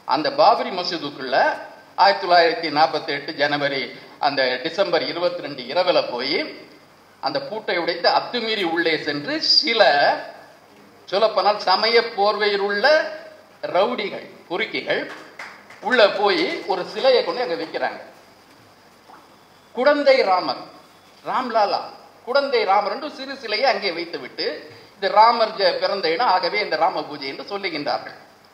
அந்த பாபரி மசூதுக்குள்ள ஆயிரத்தி தொள்ளாயிரத்தி நாற்பத்தி எட்டு ஜனவரி அந்த டிசம்பர் இருபத்தி ரெண்டு இரவுல போய் அந்த பூட்டை உடைத்து அத்துமீறி உள்ளே சென்று சில சொல்லப்போனால் சமய போர்வையில் உள்ள ரவுடிகள் பொறுக்கிகள் உள்ள போய் ஒரு சிலையை கொண்டு அங்க வைக்கிறாங்க குடந்தை ராமர் ராம்லாலா குடந்தை ராமர் என்று சிறு சிலையை அங்கே வைத்துவிட்டு இது ராமர் ஜ- பிறந்த இடம் ஆகவே இந்த ராம பூஜை என்று சொல்லுகின்றார்கள்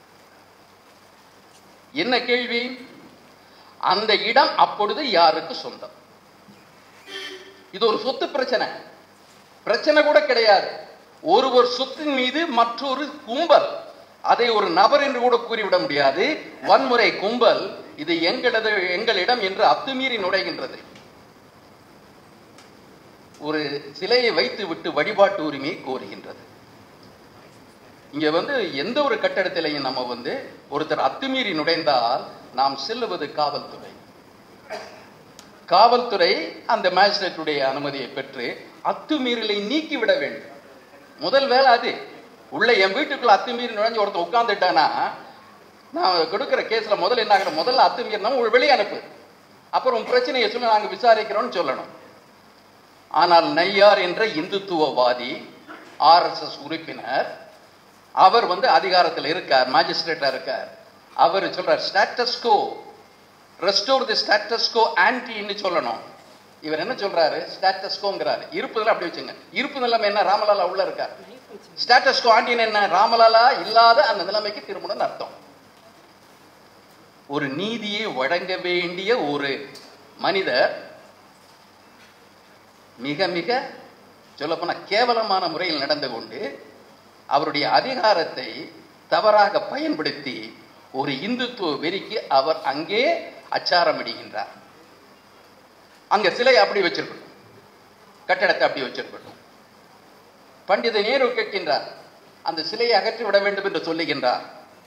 என்ன கேள்வி அந்த இடம் அப்பொழுது யாருக்கு சொந்தம் இது ஒரு சொத்து பிரச்சனை பிரச்சனை கூட கிடையாது ஒருவர் சொத்தின் மீது மற்றொரு கும்பல் அதை ஒரு நபர் என்று கூட கூறிவிட முடியாது வன்முறை கும்பல் இது எங்களது எங்களிடம் என்று அத்துமீறி நுழைகின்றது ஒரு சிலையை வைத்து விட்டு வழிபாட்டு உரிமையை கோருகின்றது இங்க வந்து எந்த ஒரு கட்டடத்திலையும் நம்ம வந்து ஒருத்தர் அத்துமீறி நுழைந்தால் நாம் செல்லுவது காவல்துறை காவல்துறை அந்த மேஜிஸ்ட்ரேட்டுடைய அனுமதியை பெற்று அத்துமீறலை நீக்கிவிட வேண்டும் முதல் வேலை அது உள்ள என் வீட்டுக்குள்ள அத்துமீறி நுழைஞ்சு ஒருத்தன் உட்கார்ந்துட்டானா நான் கொடுக்கிற கேஸ்ல முதல்ல என்ன ஆகணும் முதல்ல அத்துமீறினா உங்களை வெளியே அனுப்பு அப்புறம் உன் பிரச்சனையை சொல்லி நாங்க விசாரிக்கிறோம்னு சொல்லணும் ஆனால் நையார் என்ற இந்துத்துவவாதி ஆர்எஸ்எஸ் உறுப்பினர் அவர் வந்து அதிகாரத்தில் இருக்கார் மேஜிஸ்ட்ரேட்டா இருக்கார் அவர் சொல்றார் ஸ்டாட்டஸ்கோ ரெஸ்டோர் தி ஸ்டாட்டஸ்கோ ஆன்டின்னு சொல்லணும் இவர் என்ன சொல்றாரு ஸ்டாட்டஸ்கோங்கிறாரு இருப்புதல அப்படி வச்சுங்க இருப்பு நிலைமை என்ன ராமலாலா உள்ள இருக்கார் ஸ்டாட்டஸ்கோ ஆன்டின்னு என்ன ராமலாலா இல்லாத அந்த நிலைமைக்கு திரும்பணும்னு அர்த்தம் ஒரு நீதியை வழங்க வேண்டிய ஒரு மனிதர் மிக மிக சொல்லப்போன கேவலமான முறையில் நடந்து கொண்டு அவருடைய அதிகாரத்தை தவறாக பயன்படுத்தி ஒரு இந்துத்துவ வெறிக்கு அவர் அங்கே அச்சாரமிடுகின்றார் அங்க சிலை அப்படி வச்சிருக்கணும் கட்டடத்தை அப்படி வச்சிருக்கணும் பண்டித நேரு கேட்கின்றார் அந்த சிலையை அகற்றி விட வேண்டும் என்று சொல்லுகின்றார்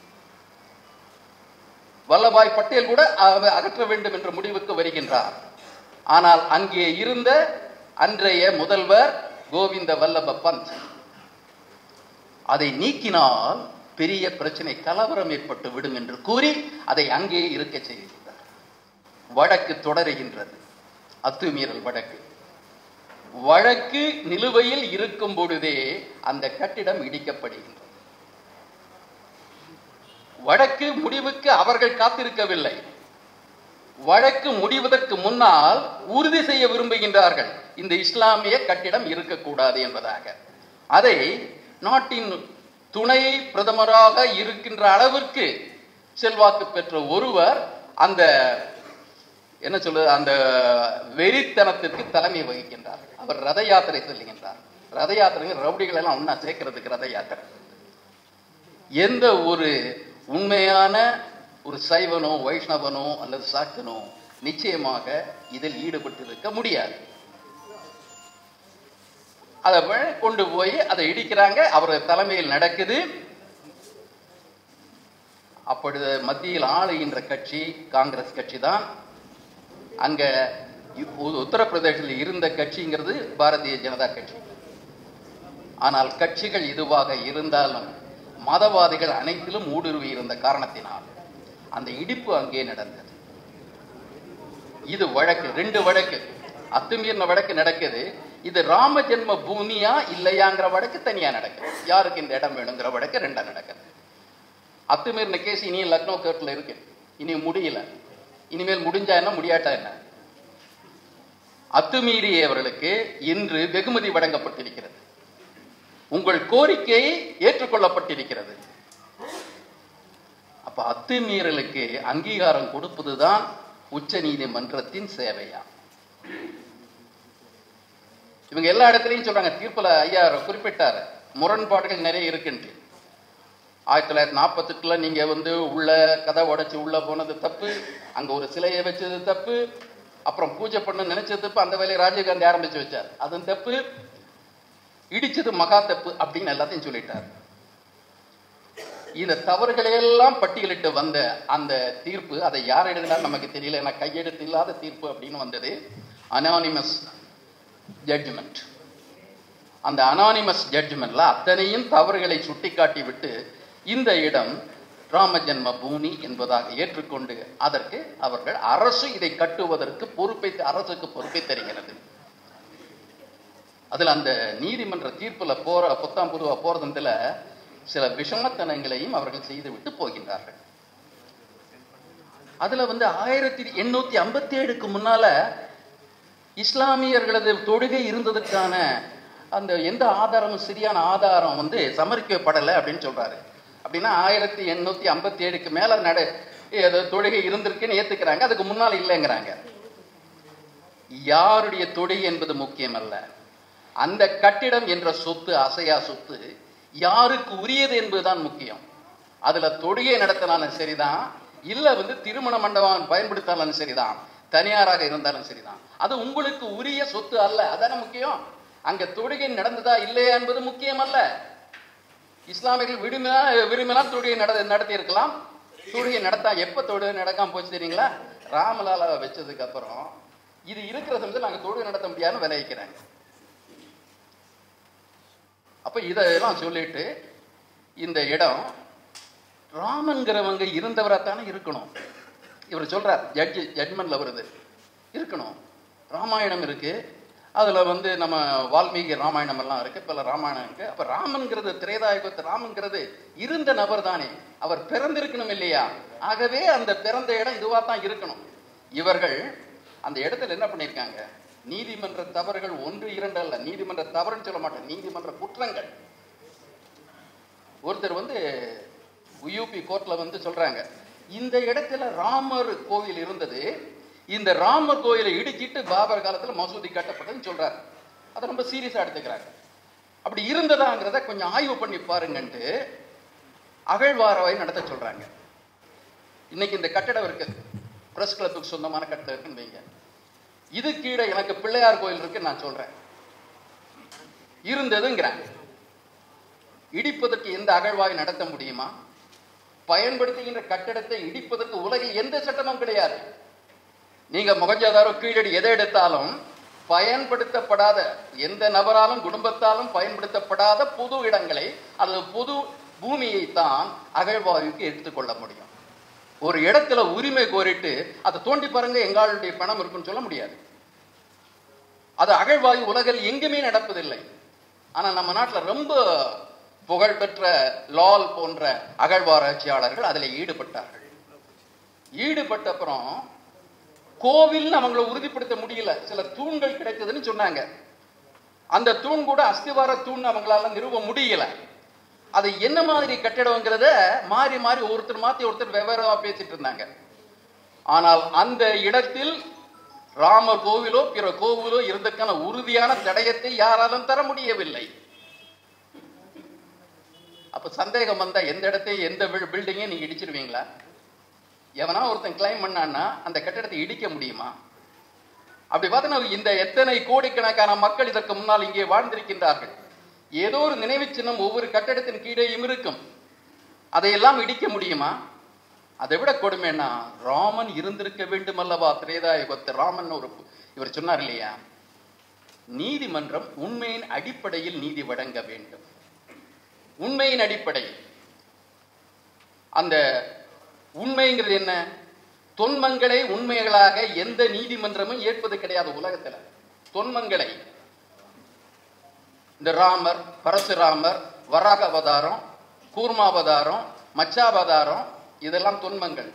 வல்லபாய் பட்டேல் கூட அவ- அகற்ற வேண்டும் என்ற முடிவுக்கு வருகின்றார் ஆனால் அங்கே இருந்த அன்றைய முதல்வர் கோவிந்த வல்லப பந்த் அதை நீக்கினால் பெரிய பிரச்சனை கலவரம் ஏற்பட்டு விடும் என்று கூறி அதை அங்கே இருக்க செய்கின்றார் வழக்கு தொடருகின்றது அத்துமீறல் வழக்கு வழக்கு நிலுவையில் இருக்கும் பொழுதே அந்த கட்டிடம் இடிக்கப்படுகின்றது வழக்கு முடிவுக்கு அவர்கள் காத்திருக்கவில்லை வழக்கு முடிவதற்கு முன்னால் உறுதி செய்ய விரும்புகின்றார்கள் இந்த இஸ்லாமிய கட்டிடம் இருக்கக்கூடாது என்பதாக அதை நாட்டின் துணை பிரதமராக இருக்கின்ற அளவிற்கு செல்வாக்கு பெற்ற ஒருவர் அந்த என்ன சொல்றது அந்த வெறித்தனத்திற்கு தலைமை வகிக்கின்றார் அவர் ரத யாத்திரை செல்லுகின்றார் ரத யாத்திரை ரவுடிகள் எல்லாம் ஒன்னா சேர்க்கிறதுக்கு ரத யாத்திரை எந்த ஒரு உண்மையான ஒரு சைவனோ வைஷ்ணவனோ அல்லது சாக்கனோ நிச்சயமாக இதில் ஈடுபட்டிருக்க முடியாது அதை வ- கொண்டு போய் அதை இடிக்கிறாங்க அவர் தலைமையில் நடக்குது அப்பொழுது மத்தியில் ஆளுகின்ற கட்சி காங்கிரஸ் கட்சி தான் அங்க இ- உ- உத்தரப்பிரதேசத்தில் இருந்த கட்சிங்கிறது பாரதிய ஜனதா கட்சி ஆனால் கட்சிகள் இதுவாக இருந்தாலும் மதவாதிகள் அனைத்திலும் ஊடுருவி இருந்த காரணத்தினால் அந்த இடிப்பு அங்கே நடந்தது இது வழக்கு ரெண்டு வழக்கு அத்துமீறின வழக்கு நடக்குது இது ராம ஜென்ம பூமியா இல்லையாங்கிற வழக்கு தனியா நடக்குது யாருக்கு இந்த இடம் வேணுங்கிற வழக்கு ரெண்டா நடக்குது அத்துமீறின கேஸ் இனியும் லக்னோ கோர்ட்ல இருக்கு இனி முடியல இனிமேல் முடிஞ்சா என்ன முடியாட்டா என்ன அத்துமீறியவர்களுக்கு இன்று வெகுமதி வழங்கப்பட்டிருக்கிறது உங்கள் கோரிக்கை ஏற்றுக்கொள்ளப்பட்டிருக்கிறது அப்ப அத்துமீறலுக்கு அங்கீகாரம் கொடுப்பதுதான் உச்ச நீதிமன்றத்தின் சேவையா இவங்க எல்லா இடத்துலையும் சொல்றாங்க தீர்ப்புல ஐயா குறிப்பிட்டாரு முரண்பாடுகள் நிறைய இருக்குன்ட்டு ஆயிரத்தி தொள்ளாயிரத்தி நாற்பத்தெட்டுல நீங்க வந்து உள்ள கதை உடைச்சு உள்ள போனது தப்பு அங்க ஒரு சிலையை வச்சது தப்பு அப்புறம் பூஜை பண்ண நினைச்சது தப்பு அந்த வேலையை ராஜீவ்காந்தி ஆரம்பிச்சு வச்சார் அதுவும் தப்பு இடிச்சது மகா தப்பு அப்படின்னு எல்லாத்தையும் சொல்லிட்டார் இந்த தவறுகளை எல்லாம் பட்டியலிட்டு வந்த அந்த தீர்ப்பு அதை யார் எழுதினாலும் நமக்கு தெரியல ஏன்னா கையெழுத்து இல்லாத தீர்ப்பு அப்படின்னு வந்தது அனானிமஸ் ஜட்ஜ்மெண்ட் அந்த அனானிமஸ் ஜட்ஜ்மெண்ட்ல அத்தனையும் தவறுகளை சுட்டிக்காட்டி விட்டு இந்த இடம் ராம ஜென்ம பூமி என்பதாக ஏற்றுக்கொண்டு அதற்கு அவர்கள் அரசு இதை கட்டுவதற்கு பொறுப்பை அரசுக்கு பொறுப்பை தருகிறது அதுல அந்த நீதிமன்ற தீர்ப்புல போற புத்தாம் பொதுவா போறதுல சில விஷமத்தனங்களையும் அவர்கள் செய்துவிட்டு போகின்றார்கள் அதுல வந்து ஆயிரத்தி எண்ணூத்தி ஐம்பத்தி ஏழுக்கு முன்னால இஸ்லாமியர்களது தொழுகை இருந்ததற்கான அந்த எந்த ஆதாரமும் சரியான ஆதாரம் வந்து சமர்ப்பிக்கப்படலை அப்படின்னு சொல்றாரு அப்படின்னா ஆயிரத்தி எண்ணூத்தி ஐம்பத்தி ஏழுக்கு மேல நட ஏதோ தொழுகை இருந்திருக்குன்னு ஏத்துக்கிறாங்க அதுக்கு முன்னால் இல்லைங்கிறாங்க யாருடைய தொழுகை என்பது முக்கியம் அல்ல அந்த கட்டிடம் என்ற சொத்து அசையா சொத்து யாருக்கு உரியது என்பதுதான் முக்கியம் அதுல தொழுகை நடத்தினாலும் சரிதான் இல்ல வந்து திருமண மண்டபம் பயன்படுத்தினாலும் சரிதான் தனியாராக இருந்தாலும் சரிதான் அது உங்களுக்கு உரிய சொத்து அல்ல அதான முக்கியம் அங்க தொழுகை நடந்ததா இல்லையா என்பது முக்கியம் அல்ல இஸ்லாமியர்கள் விரும்பினா விரும்பினால் தொழுகை நட நடத்தி இருக்கலாம் தொழுகை நடத்தா எப்ப தொழுகை நடக்காம போச்சு தெரியுங்களா ராமலாலா வச்சதுக்கு அப்புறம் இது இருக்கிற சமயத்தில் நாங்க தொழுகை நடத்த முடியாதுன்னு விளைவிக்கிறாங்க அப்ப இதெல்லாம் சொல்லிட்டு இந்த இடம் ராமன்கிறவங்க இருந்தவராத்தானே இருக்கணும் இவர் சொல்றார் ஜட்ஜி ஜட்மெண்ட்ல வருது இருக்கணும் ராமாயணம் இருக்கு அதுல வந்து நம்ம வால்மீகி ராமாயணம் எல்லாம் இருக்கு பல ராமாயணம் இருக்கு அப்ப ராமன்கிறது திரேதாயுகத்து ராமன்கிறது இருந்த நபர் தானே அவர் பிறந்திருக்கணும் இல்லையா ஆகவே அந்த பிறந்த இடம் இதுவா தான் இருக்கணும் இவர்கள் அந்த இடத்துல என்ன பண்ணியிருக்காங்க நீதிமன்ற தவறுகள் ஒன்று இரண்டு அல்ல நீதிமன்ற தவறுன்னு சொல்ல மாட்டேன் நீதிமன்ற குற்றங்கள் ஒருத்தர் வந்து யூபி கோர்ட்ல வந்து சொல்றாங்க இந்த இடத்துல ராமர் கோவில் இருந்தது இந்த ராமர் கோயிலை இடிச்சிட்டு பாபர் காலத்துல மசூதி கட்டப்பட்டதுன்னு சொல்றாரு அதை ரொம்ப சீரியஸா எடுத்துக்கிறாங்க அப்படி இருந்ததாங்கிறத கொஞ்சம் ஆய்வு பண்ணி பாருங்கன்ட்டு அகழ்வாராவை நடத்த சொல்றாங்க இன்னைக்கு இந்த கட்டடம் இருக்கு பிரஸ் கிளப்புக்கு சொந்தமான கட்டடம் இருக்குன்னு வைங்க இது கீழே எனக்கு பிள்ளையார் கோயில் இருக்கு நான் சொல்றேன் இருந்ததுங்கிறாங்க இடிப்பதற்கு எந்த அகழ்வாய் நடத்த முடியுமா பயன்படுத்துகின்ற கட்டடத்தை இடிப்பதற்கு உலகில் எந்த சட்டமும் கிடையாது நீங்க முகஜாதாரோ கீழடி எதை எடுத்தாலும் பயன்படுத்தப்படாத எந்த நபராலும் குடும்பத்தாலும் பயன்படுத்தப்படாத புது இடங்களை அல்லது புது பூமியை தான் அகழ்வாயுக்கு எடுத்துக்கொள்ள முடியும் ஒரு இடத்துல உரிமை கோரிட்டு அதை தோண்டி பாருங்க எங்களுடைய பணம் இருக்குன்னு சொல்ல முடியாது அது அகழ்வாயு உலகில் எங்குமே நடப்பதில்லை ஆனா நம்ம நாட்டுல ரொம்ப புகழ்பெற்ற லால் போன்ற அகழ்வாராய்ச்சியாளர்கள் அதில் ஈடுபட்டார்கள் ஈடுபட்ட அப்புறம் கோவில் அவங்கள உறுதிப்படுத்த முடியல சில தூண்கள் கிடைத்ததுன்னு சொன்னாங்க அந்த தூண் கூட அஸ்திவார தூண் அவங்களால நிறுவ முடியல அது என்ன மாதிரி கட்டிடம்ங்கிறத மாறி மாறி ஒருத்தர் மாத்தி ஒருத்தர் வெவ்வேறா பேசிட்டு இருந்தாங்க ஆனால் அந்த இடத்தில் ராமர் கோவிலோ பிற கோவிலோ இருந்ததுக்கான உறுதியான தடயத்தை யாராலும் தர முடியவில்லை அப்ப சந்தேகம் வந்தா எந்த இடத்தையும் எந்த பில்டிங்கையும் நீங்க இடிச்சிருவீங்களா எவனா ஒருத்தன் கிளைம் பண்ணான்னா அந்த கட்டிடத்தை இடிக்க முடியுமா அப்படி பார்த்தோன்னா இந்த எத்தனை கோடிக்கணக்கான மக்கள் இதற்கு முன்னால் இங்கே வாழ்ந்திருக்கின்றார்கள் ஏதோ ஒரு நினைவு சின்னம் ஒவ்வொரு கட்டடத்தின் கீழேயும் இருக்கும் அதையெல்லாம் இடிக்க முடியுமா அதை விட கொடுமைன்னா ராமன் இருந்திருக்க வேண்டும் அல்லவா திரேதாயுகத்து ராமன் ஒரு இவர் சொன்னார் இல்லையா நீதிமன்றம் உண்மையின் அடிப்படையில் நீதி வழங்க வேண்டும் உண்மையின் அடிப்படையில் அந்த உண்மைங்கிறது என்ன தொன்மங்களை உண்மைகளாக எந்த நீதிமன்றமும் ஏற்பது கிடையாது உலகத்துல தொன்மங்களை இந்த ராமர் பரசுராமர் வராக அவதாரம் கூர்மாவதாரம் மச்சாவதாரம் இதெல்லாம் தொன்மங்கள்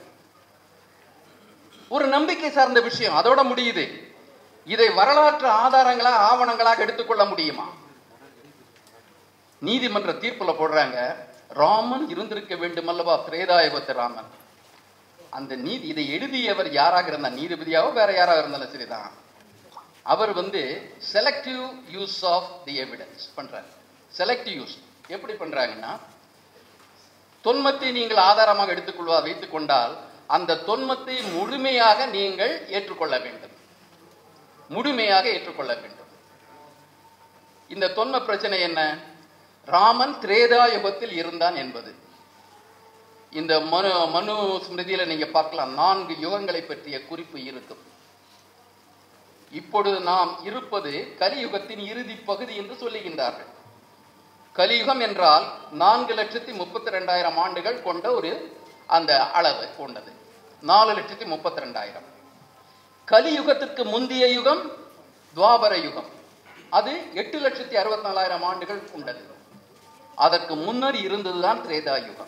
ஒரு நம்பிக்கை சார்ந்த விஷயம் அதோட முடியுது இதை வரலாற்று ஆதாரங்களா ஆவணங்களாக எடுத்துக்கொள்ள முடியுமா நீதிமன்ற தீர்ப்புல போடுறாங்க ராமன் இருந்திருக்க வேண்டும் அல்லவா திரேதாயுகத்து ராமன் அந்த நீதி இதை எழுதியவர் யாராக இருந்தார் நீதிபதியாவோ வேற யாராக இருந்தாலும் சரிதான் அவர் வந்து selective use of the evidence பண்றாரு செலக்டிவ் யூஸ் எப்படி பண்றாங்கன்னா தொன்மத்தை நீங்கள் ஆதாரமாக எடுத்துக்கொள்வா வைத்துக் கொண்டால் அந்த தொன்மத்தை முழுமையாக நீங்கள் ஏற்றுக்கொள்ள வேண்டும் முழுமையாக ஏற்றுக்கொள்ள வேண்டும் இந்த தொன்ம பிரச்சனை என்ன ராமன் திரேதா யுகத்தில் இருந்தான் என்பது இந்த மனு மனு ஸ்மிருதியில நீங்க பார்க்கலாம் நான்கு யுகங்களை பற்றிய குறிப்பு இருக்கும் இப்பொழுது நாம் இருப்பது கலியுகத்தின் இறுதி பகுதி என்று சொல்லுகின்றார்கள் கலியுகம் என்றால் நான்கு லட்சத்தி முப்பத்தி ரெண்டாயிரம் ஆண்டுகள் கொண்ட ஒரு அந்த அளவு கொண்டது நாலு லட்சத்தி முப்பத்தி ரெண்டாயிரம் கலியுகத்திற்கு முந்தைய யுகம் துவாபர யுகம் அது எட்டு லட்சத்தி அறுபத்தி நாலாயிரம் ஆண்டுகள் கொண்டது அதற்கு முன்னர் இருந்ததுதான் திரேதா யுகம்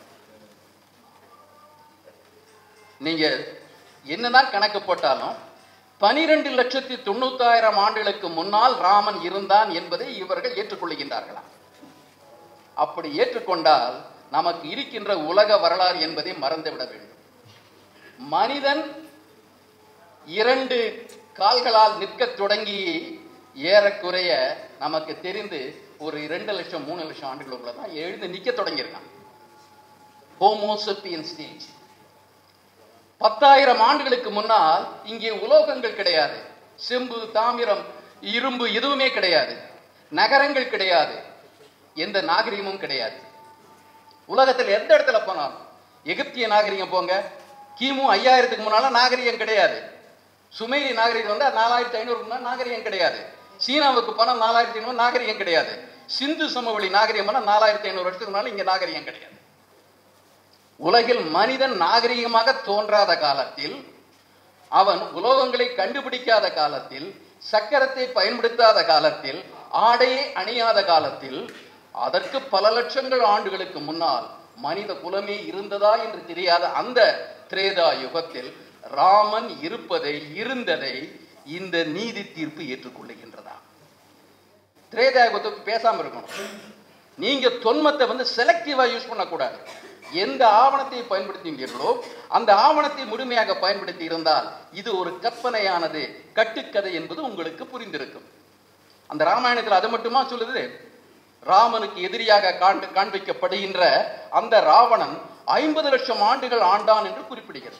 நீங்க என்னதான் கணக்கு போட்டாலும் பனிரெண்டு லட்சத்தி தொண்ணூத்தாயிரம் ஆண்டுகளுக்கு முன்னால் ராமன் இருந்தான் என்பதை இவர்கள் ஏற்றுக்கொள்கின்றார்களாம் அப்படி ஏற்றுக்கொண்டால் நமக்கு இருக்கின்ற உலக வரலாறு என்பதை மறந்துவிட வேண்டும் மனிதன் இரண்டு கால்களால் நிற்கத் தொடங்கி ஏறக்குறைய நமக்கு தெரிந்து ஒரு இரண்டு லட்சம் மூணு லட்சம் ஆண்டுகளுக்குள்ள தான் எழுந்து நிக்க தொடங்கியிருக்கான் ஹோமோசப்பியன் ஸ்டேஜ் பத்தாயிரம் ஆண்டுகளுக்கு முன்னால் இங்கே உலோகங்கள் கிடையாது செம்பு தாமிரம் இரும்பு எதுவுமே கிடையாது நகரங்கள் கிடையாது எந்த நாகரிகமும் கிடையாது உலகத்தில் எந்த இடத்துல போனாலும் எகிப்திய நாகரிகம் போங்க கிமு ஐயாயிரத்துக்கு முன்னால நாகரிகம் கிடையாது சுமேரி நாகரிகம் வந்து நாலாயிரத்தி ஐநூறு முன்னாடி நாகரிகம் கிடையாது சீனாவுக்கு போனால் நாலாயிரத்தி ஐநூறு நாகரிகம் கிடையாது சிந்து சமவெளி நாகரிகம் பண்ணால் நாலாயிரத்தி ஐநூறு வருஷத்துக்கு முன்னால இங்க நாகரிகம் கிடையாது உலகில் மனிதன் நாகரிகமாக தோன்றாத காலத்தில் அவன் உலோகங்களை கண்டுபிடிக்காத காலத்தில் சக்கரத்தை பயன்படுத்தாத காலத்தில் ஆடையை அணியாத காலத்தில் அதற்கு பல லட்சங்கள் ஆண்டுகளுக்கு முன்னால் மனித குலமே இருந்ததா என்று தெரியாத அந்த திரேதா யுகத்தில் ராமன் இருப்பதை இருந்ததை இந்த நீதி தீர்ப்பு ஏற்றுக்கொள்ளுகின்றதா திரேதா யுகத்தை பேசாம இருக்கணும் நீங்க தொன்மத்தை வந்து செலக்டிவா யூஸ் பண்ணக்கூடாது எந்த ஆவணத்தை பயன்படுத்துகிறீர்களோ அந்த ஆவணத்தை முழுமையாக பயன்படுத்தி இருந்தால் இது ஒரு கற்பனையானது கட்டுக்கதை என்பது உங்களுக்கு புரிந்திருக்கும் அந்த ராமாயணத்தில் அது மட்டுமா சொல்லுது ராமனுக்கு எதிரியாக காண்பி காண்பிக்கப்படுகின்ற அந்த ராவணன் ஐம்பது லட்சம் ஆண்டுகள் ஆண்டான் என்று குறிப்பிடுகிறது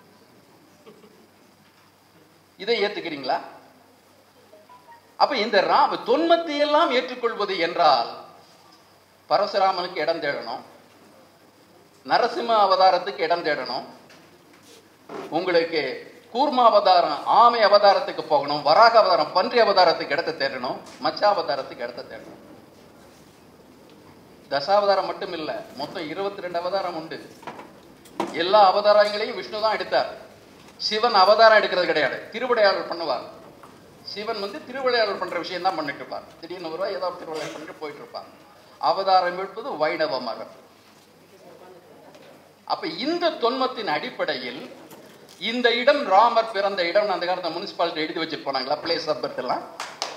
இதை ஏத்துக்கிறீங்களா அப்ப இந்த ராம தொன்மத்தை எல்லாம் ஏற்றுக்கொள்வது என்றால் பரசுராமனுக்கு இடம் தேடணும் நரசிம்ம அவதாரத்துக்கு இடம் தேடணும் உங்களுக்கு கூர்ம அவதாரம் ஆமை அவதாரத்துக்கு போகணும் வராக அவதாரம் பன்றி அவதாரத்துக்கு இடத்தை தேடணும் மச்ச அவதாரத்துக்கு இடத்தை தேடணும் தசாவதாரம் மட்டும் இல்ல மொத்தம் இருபத்தி ரெண்டு அவதாரம் உண்டு எல்லா அவதாரங்களையும் விஷ்ணு தான் எடுத்தார் சிவன் அவதாரம் எடுக்கிறது கிடையாது திருவிளையாடல் பண்ணுவார் சிவன் வந்து திருவிளையாடல் பண்ற விஷயம் தான் பண்ணிட்டு இருப்பார் திடீர்னு வருவா ஏதாவது திருவிளையாடல் பண்ணிட்டு போயிட்டு இருப்பார் அவதாரம் எடுப்பது வைணவ மரம் அப்ப இந்த தொன்மத்தின் அடிப்படையில் இந்த இடம் ராமர் பிறந்த இடம் அந்த காலத்துல முனிசிபாலிட்டி எழுதி வச்சுட்டு போனாங்களா பிளேஸ் ஆஃப் பர்த் எல்லாம்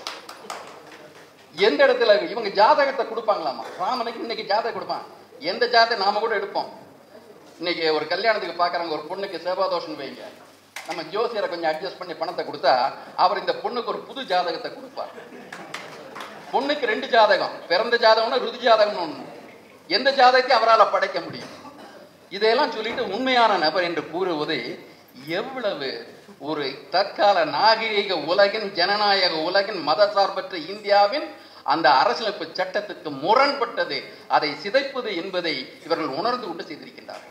எந்த இடத்துல இவங்க ஜாதகத்தை கொடுப்பாங்களாமா ராமனுக்கு இன்னைக்கு ஜாதகம் கொடுப்பான் எந்த ஜாதகம் நாம கூட எடுப்போம் இன்னைக்கு ஒரு கல்யாணத்துக்கு பார்க்கறாங்க ஒரு பொண்ணுக்கு சேவாதோஷம் வைங்க நம்ம ஜோசியரை கொஞ்சம் அட்ஜஸ்ட் பண்ணி பணத்தை கொடுத்தா அவர் இந்த பொண்ணுக்கு ஒரு புது ஜாதகத்தை கொடுப்பார் பொண்ணுக்கு ரெண்டு ஜாதகம் பிறந்த ஜாதகம்னா ருதி ஜாதகம்னு ஒண்ணு எந்த ஜாதகத்தை அவரால் படைக்க முடியும் இதையெல்லாம் சொல்லிட்டு உண்மையான நபர் என்று கூறுவது எவ்வளவு ஒரு தற்கால நாகரீக உலகின் ஜனநாயக உலகின் மதசார்பற்ற இந்தியாவின் அந்த அரசியலமைப்பு சட்டத்துக்கு முரண்பட்டது அதை சிதைப்பது என்பதை இவர்கள் உணர்ந்து கொண்டு செய்திருக்கின்றார்கள்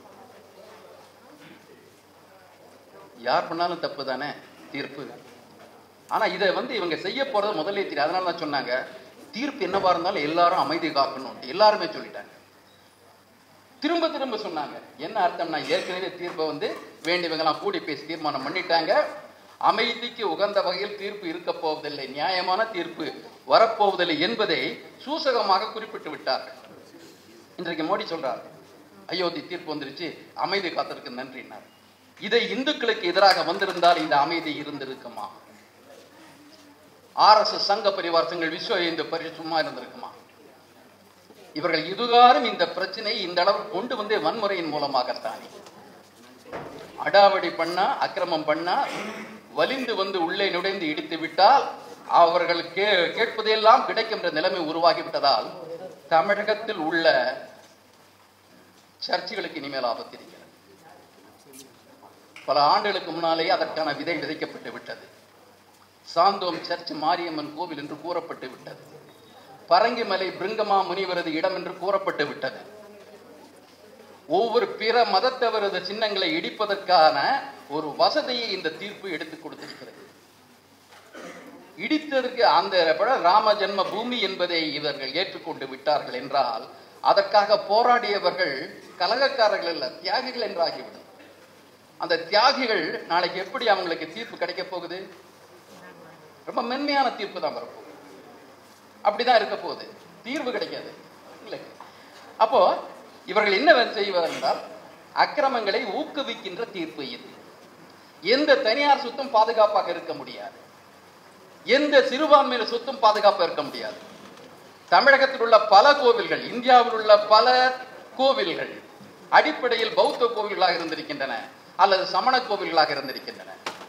யார் பண்ணாலும் தப்பு தானே தீர்ப்பு ஆனா இதை வந்து இவங்க செய்ய போறது முதல்ல தெரியும் அதனால தான் சொன்னாங்க தீர்ப்பு என்னவா இருந்தாலும் எல்லாரும் அமைதி காக்கணும் எல்லாருமே சொல்லிட்டாங்க திரும்ப திரும்ப சொன்னாங்க என்ன அர்த்தம்னா ஏற்கனவே தீர்ப்பை வந்து வேண்டியவங்கலாம் கூடி பேசி தீர்மானம் பண்ணிட்டாங்க அமைதிக்கு உகந்த வகையில் தீர்ப்பு இருக்க போவதில்லை நியாயமான தீர்ப்பு வரப்போவதில்லை என்பதை சூசகமாக குறிப்பிட்டு விட்டார்கள் இன்றைக்கு மோடி சொல்றார் அயோத்தி தீர்ப்பு வந்துருச்சு அமைதி காத்ததற்கு நன்றினார் இதை இந்துக்களுக்கு எதிராக வந்திருந்தால் இந்த அமைதி இருந்திருக்குமா ஆர்எஸ்எஸ் சங்க பரிவார் சங்கங்கள் விஸ்வ இந்து பரி சும்மா இருந்திருக்குமா இவர்கள் இதுகாரும் இந்த பிரச்சனை இந்த அளவு கொண்டு வந்து வன்முறையின் மூலமாகத்தானே அடாவடி பண்ணா அக்கிரமம் பண்ணா வலிந்து வந்து உள்ளே நுழைந்து இடித்து விட்டால் அவர்கள் கே கேட்பதெல்லாம் கிடைக்கின்ற நிலைமை உருவாகிவிட்டதால் தமிழகத்தில் உள்ள சர்ச்சுகளுக்கு இனிமேல் ஆபத்து இருக்கிறது பல ஆண்டுகளுக்கு முன்னாலேயே அதற்கான விதை விதைக்கப்பட்டு விட்டது சாந்தோம் சர்ச் மாரியம்மன் கோவில் என்று கூறப்பட்டு விட்டது பரங்கிமலை பிருங்கமா முனிவரது இடம் என்று கூறப்பட்டு விட்டது ஒவ்வொரு பிற மதத்தவரது சின்னங்களை இடிப்பதற்கான ஒரு வசதியை இந்த தீர்ப்பு எடுத்துக் கொடுத்திருக்கிறது இடித்ததற்கு அந்த பட ராம ஜென்ம பூமி என்பதை இவர்கள் ஏற்றுக்கொண்டு விட்டார்கள் என்றால் அதற்காக போராடியவர்கள் கலகக்காரர்கள் அல்ல தியாகிகள் என்று ஆகிவிடும் அந்த தியாகிகள் நாளைக்கு எப்படி அவங்களுக்கு தீர்ப்பு கிடைக்க போகுது ரொம்ப மென்மையான தீர்ப்பு தான் வரப்போகுது அப்படிதான் இருக்க போகுது தீர்வு கிடைக்காது இல்லை அப்போ இவர்கள் என்ன செய்வார் என்றால் அக்கிரமங்களை ஊக்குவிக்கின்ற தீர்ப்பு இது எந்த தனியார் சொத்தும் பாதுகாப்பாக இருக்க முடியாது எந்த சிறுபான்மையின சொத்தும் பாதுகாப்பாக இருக்க முடியாது தமிழகத்தில் உள்ள பல கோவில்கள் இந்தியாவில் உள்ள பல கோவில்கள் அடிப்படையில் பௌத்த கோவில்களாக இருந்திருக்கின்றன அல்லது சமண கோவில்களாக இருந்திருக்கின்றன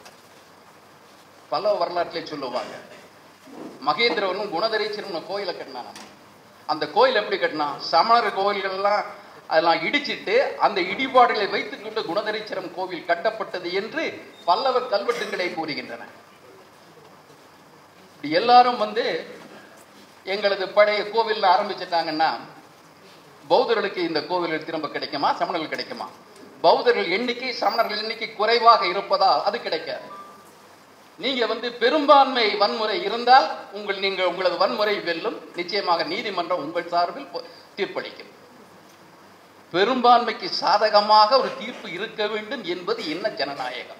பல வரலாற்றிலே சொல்லுவாங்க மகேந்திரவனும் குணதரீச்சரும் கோயிலை கட்டினான் அந்த கோயில் எப்படி கட்டினான் சமணர் கோயில்கள்லாம் அதெல்லாம் இடிச்சிட்டு அந்த இடிபாடுகளை வைத்துக்கொண்டு குணதரீச்சரம் கோவில் கட்டப்பட்டது என்று பல்லவர் கல்வெட்டுகளை கூறுகின்றன இப்படி எல்லாரும் வந்து எங்களது பழைய கோவில் ஆரம்பிச்சிட்டாங்கன்னா பௌத்தர்களுக்கு இந்த கோவில் திரும்ப கிடைக்குமா சமணர்கள் கிடைக்குமா பௌத்தர்கள் எண்ணிக்கை சமணர்கள் எண்ணிக்கை குறைவாக இருப்பதால் அது கிடைக்காது நீங்க வந்து பெரும்பான்மை வன்முறை இருந்தால் உங்கள் நீங்கள் உங்களது வன்முறை வெல்லும் நிச்சயமாக நீதிமன்றம் உங்கள் சார்பில் பொ- தீர்ப்பளிக்கும் பெரும்பான்மைக்கு சாதகமாக ஒரு தீர்ப்பு இருக்க வேண்டும் என்பது என்ன ஜனநாயகம்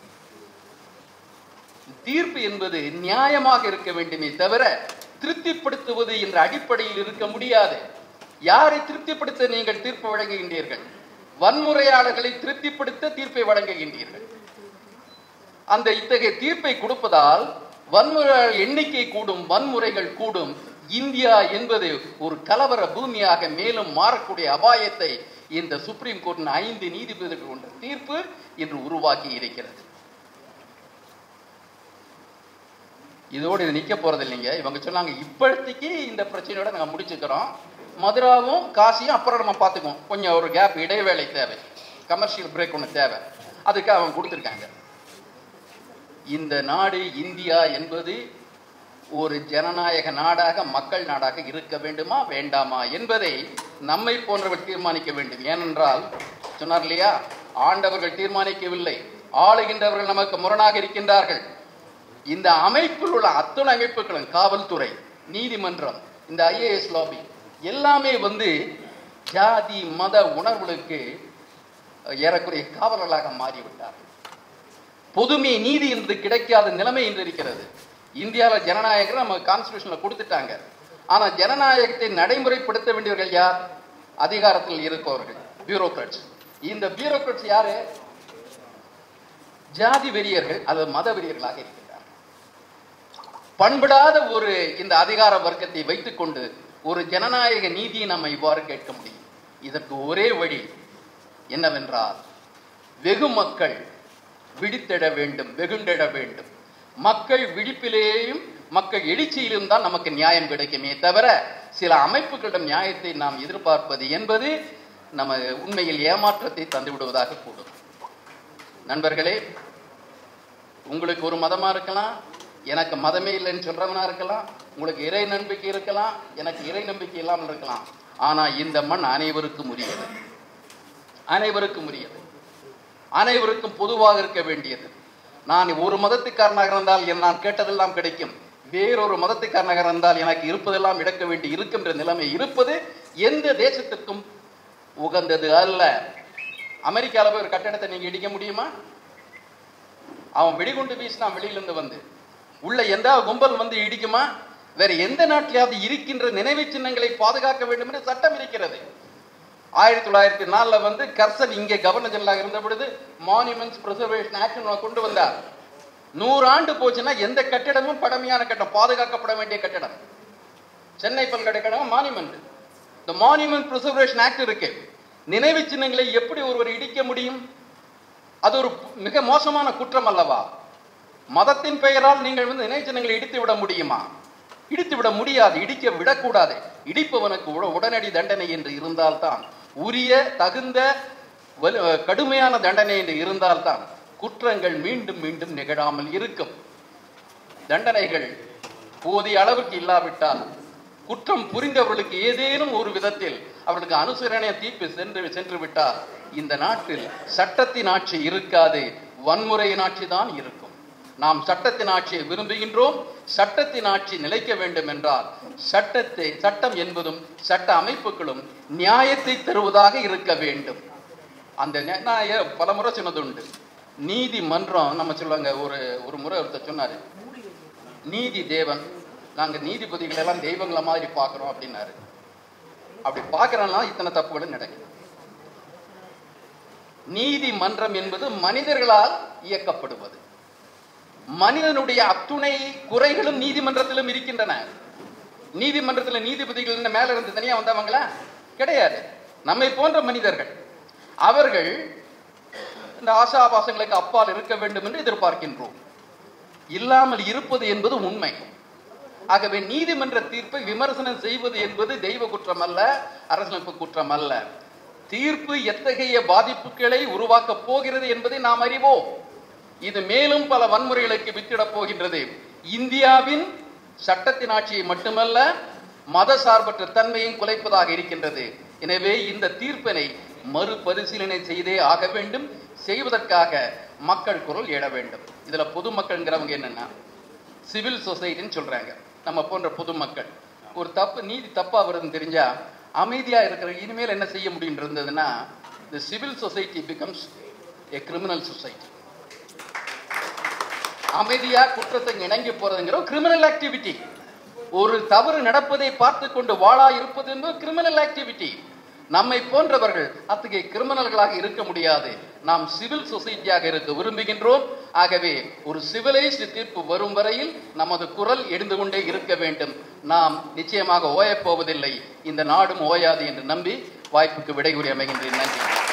தீர்ப்பு என்பது நியாயமாக இருக்க வேண்டுமே தவிர திருப்திப்படுத்துவது என்ற அடிப்படையில் இருக்க முடியாது யாரை திருப்திப்படுத்த நீங்கள் தீர்ப்பு வழங்குகின்றீர்கள் வன்முறையாளர்களை திருப்திப்படுத்த தீர்ப்பை வழங்குகின்றீர்கள் அந்த இத்தகைய தீர்ப்பை கொடுப்பதால் வன்முறை எண்ணிக்கை கூடும் வன்முறைகள் கூடும் இந்தியா என்பது ஒரு கலவர பூமியாக மேலும் மாறக்கூடிய அபாயத்தை இந்த சுப்ரீம் கோர்ட்டின் ஐந்து நீதிபதிகள் கொண்ட தீர்ப்பு இன்று உருவாக்கி இருக்கிறது இதோடு இது நிக்க போறது இல்லைங்க இவங்க சொன்னாங்க இப்போதைக்கு இந்த பிரச்சனையோட நாங்க முடிச்சுக்கிறோம் மதுராவும் காசியும் அப்புறம் நம்ம பார்த்துக்குவோம் கொஞ்சம் ஒரு கேப் இடைவேளை தேவை கமர்ஷியல் பிரேக் ஒன்று தேவை அதுக்கு அவங்க கொடுத்துருக்காங்க இந்த நாடு இந்தியா என்பது ஒரு ஜனநாயக நாடாக மக்கள் நாடாக இருக்க வேண்டுமா வேண்டாமா என்பதை நம்மை போன்றவர் தீர்மானிக்க வேண்டும் ஏனென்றால் சொன்னார் இல்லையா ஆண்டவர்கள் தீர்மானிக்கவில்லை ஆளுகின்றவர்கள் நமக்கு முரணாக இருக்கின்றார்கள் இந்த அமைப்பில் உள்ள அத்துணை அமைப்புகளும் காவல்துறை நீதிமன்றம் இந்த ஐஏஎஸ் லாபி எல்லாமே வந்து ஜாதி மத உணர்வுகளுக்கு ஏறக்குறைய காவலர்களாக மாறிவிட்டார்கள் பொதுமை நீதி என்று கிடைக்காத நிலைமை இன்று இருக்கிறது இந்தியாவில் ஜனநாயகம் நம்ம கான்ஸ்டியூஷன்ல கொடுத்துட்டாங்க ஆனா ஜனநாயகத்தை நடைமுறைப்படுத்த வேண்டியவர்கள் யார் அதிகாரத்தில் இருப்பவர்கள் பியூரோக்ராட்ஸ் இந்த பியூரோக்ராட்ஸ் யாரு ஜாதி வெறியர்கள் அல்லது மத வெறியர்களாக இருக்கின்றார்கள் பண்படாத ஒரு இந்த அதிகார வர்க்கத்தை வைத்துக்கொண்டு ஒரு ஜனநாயக நீதியை நம்ம இவ்வாறு கேட்க முடியும் இதற்கு ஒரே வழி என்னவென்றால் வெகு மக்கள் விழித்திட வேண்டும் வெகுண்டிட வேண்டும் மக்கள் விழிப்பிலேயும் மக்கள் எழுச்சியிலும் தான் நமக்கு நியாயம் கிடைக்குமே தவிர சில அமைப்புகளிடம் நியாயத்தை நாம் எதிர்பார்ப்பது என்பது நம்ம உண்மையில் ஏமாற்றத்தை தந்து விடுவதாக கூடும் நண்பர்களே உங்களுக்கு ஒரு மதமா இருக்கலாம் எனக்கு மதமே இல்லைன்னு சொல்றவனா இருக்கலாம் உங்களுக்கு இறை நம்பிக்கை இருக்கலாம் எனக்கு இறை நம்பிக்கை இல்லாமல் இருக்கலாம் ஆனா இந்த மண் அனைவருக்கும் உரியது அனைவருக்கும் உரியது அனைவருக்கும் பொதுவாக இருக்க வேண்டியது நான் ஒரு மதத்துக்காரனாக இருந்தால் என் நான் கேட்டதெல்லாம் கிடைக்கும் வேறொரு மதத்துக்காரனாக இருந்தால் எனக்கு இருப்பதெல்லாம் இழக்க வேண்டி இருக்கும் என்ற நிலைமை இருப்பது எந்த தேசத்திற்கும் உகந்தது அல்ல அமெரிக்காவில் போய் ஒரு கட்டடத்தை நீங்க இடிக்க முடியுமா அவன் வெடிகுண்டு வீசினா வெளியிலிருந்து வந்து உள்ள எந்த கும்பல் வந்து இடிக்குமா வேற எந்த நாட்டிலாவது இருக்கின்ற நினைவு சின்னங்களை பாதுகாக்க வேண்டும் என்று சட்டம் இருக்கிறது ஆயிரத்தி தொள்ளாயிரத்தி நாலுல வந்து கர்சன் இங்கே கவர்னர் ஜெனரலாக இருந்த பொழுது மானுமெண்ட்ஸ் ப்ரிசர்வேஷன் ஆக்ட் கொண்டு வந்தார் நூறு ஆண்டு போச்சுன்னா எந்த கட்டிடமும் பழமையான கட்டடம் பாதுகாக்கப்பட வேண்டிய கட்டிடம் சென்னை பல்கலைக்கழகம் மானுமெண்ட் இந்த மானுமெண்ட் ப்ரிசர்வேஷன் ஆக்ட் இருக்கு நினைவு சின்னங்களை எப்படி ஒருவர் இடிக்க முடியும் அது ஒரு மிக மோசமான குற்றம் அல்லவா மதத்தின் பெயரால் நீங்கள் வந்து நினைவு சின்னங்களை இடித்து விட முடியுமா இடித்து விட முடியாது இடிக்க விடக்கூடாது இடிப்பவனுக்கு உட- உடனடி தண்டனை என்று இருந்தால்தான் உரிய தகுந்த வலு- கடுமையான தண்டனை என்று இருந்தால்தான் குற்றங்கள் மீண்டும் மீண்டும் நிகழாமல் இருக்கும் தண்டனைகள் போதிய அளவுக்கு இல்லாவிட்டால் குற்றம் புரிந்தவர்களுக்கு ஏதேனும் ஒரு விதத்தில் அவர்களுக்கு அனுசரணை தீர்ப்பு சென்று சென்று விட்டால் இந்த நாட்டில் சட்டத்தின் ஆட்சி இருக்காது வன்முறையின் ஆட்சி தான் இருக்கும் நாம் சட்டத்தின் ஆட்சியை விரும்புகின்றோம் சட்டத்தின் ஆட்சி நிலைக்க வேண்டும் என்றால் சட்டத்தை சட்டம் என்பதும் சட்ட அமைப்புகளும் நியாயத்தை தருவதாக இருக்க வேண்டும் அந்த நே- நான் ஏ- பல முறை சொன்னது உண்டு நீதிமன்றம் நம்ம சொல்லுவாங்க ஒரு ஒரு முறை ஒருத்தர் சொன்னாரு நீதி தேவன் நாங்க நீதிபதிகளை எல்லாம் தெய்வங்கள மாதிரி பார்க்கிறோம் அப்படின்னாரு அப்படி பார்க்கறனால இத்தனை தப்புகளும் நடக்குது நீதிமன்றம் என்பது மனிதர்களால் இயக்கப்படுவது மனிதனுடைய அத்துணை குறைகளும் நீதிமன்றத்திலும் இருக்கின்றன நீதிமன்றத்தில் நீதிபதிகள் என்ன மேல இருந்து தனியா வந்தவங்களா கிடையாது நம்மை போன்ற மனிதர்கள் அவர்கள் இந்த ஆசாபாசங்களுக்கு அப்பால் இருக்க வேண்டும் என்று எதிர்பார்க்கின்றோம் இல்லாமல் இருப்பது என்பது உண்மை ஆகவே நீதிமன்ற தீர்ப்பை விமர்சனம் செய்வது என்பது தெய்வ குற்றம் அல்ல அரசியலமைப்பு குற்றம் அல்ல தீர்ப்பு எத்தகைய பாதிப்புகளை உருவாக்கப் போகிறது என்பதை நாம் அறிவோம் இது மேலும் பல வன்முறைகளுக்கு வித்திடப் போகின்றது இந்தியாவின் சட்டத்தின் ஆட்சியை மட்டுமல்ல மத சார்பற்ற தன்மையும் குலைப்பதாக இருக்கின்றது எனவே இந்த தீர்ப்பினை மறுபரிசீலனை செய்தே ஆக வேண்டும் செய்வதற்காக மக்கள் குரல் எழ வேண்டும் இதுல பொதுமக்கள்ங்கிறவங்க என்னன்னா சிவில் சொசைட்டின்னு சொல்றாங்க நம்ம போன்ற பொதுமக்கள் ஒரு தப்பு நீதி தப்பா வருதுன்னு தெரிஞ்சா அமைதியா இருக்கிற இனிமேல் என்ன செய்ய முடியும் இருந்ததுன்னா the civil society becomes a criminal society அமைதியா குற்றத்தை இணங்கி போறதுங்கிற கிரிமினல் ஆக்டிவிட்டி ஒரு தவறு நடப்பதை பார்த்து கொண்டு வாழா இருப்பது என்பது கிரிமினல் ஆக்டிவிட்டி நம்மை போன்றவர்கள் அத்தகைய கிரிமினல்களாக இருக்க முடியாது நாம் சிவில் சொசைட்டியாக இருக்க விரும்புகின்றோம் ஆகவே ஒரு சிவிலைஸ்ட் தீர்ப்பு வரும் வரையில் நமது குரல் எழுந்து கொண்டே இருக்க வேண்டும் நாம் நிச்சயமாக ஓயப் போவதில்லை இந்த நாடும் ஓயாது என்று நம்பி வாய்ப்புக்கு விடை கூறி அமைகின்றேன் நன்றி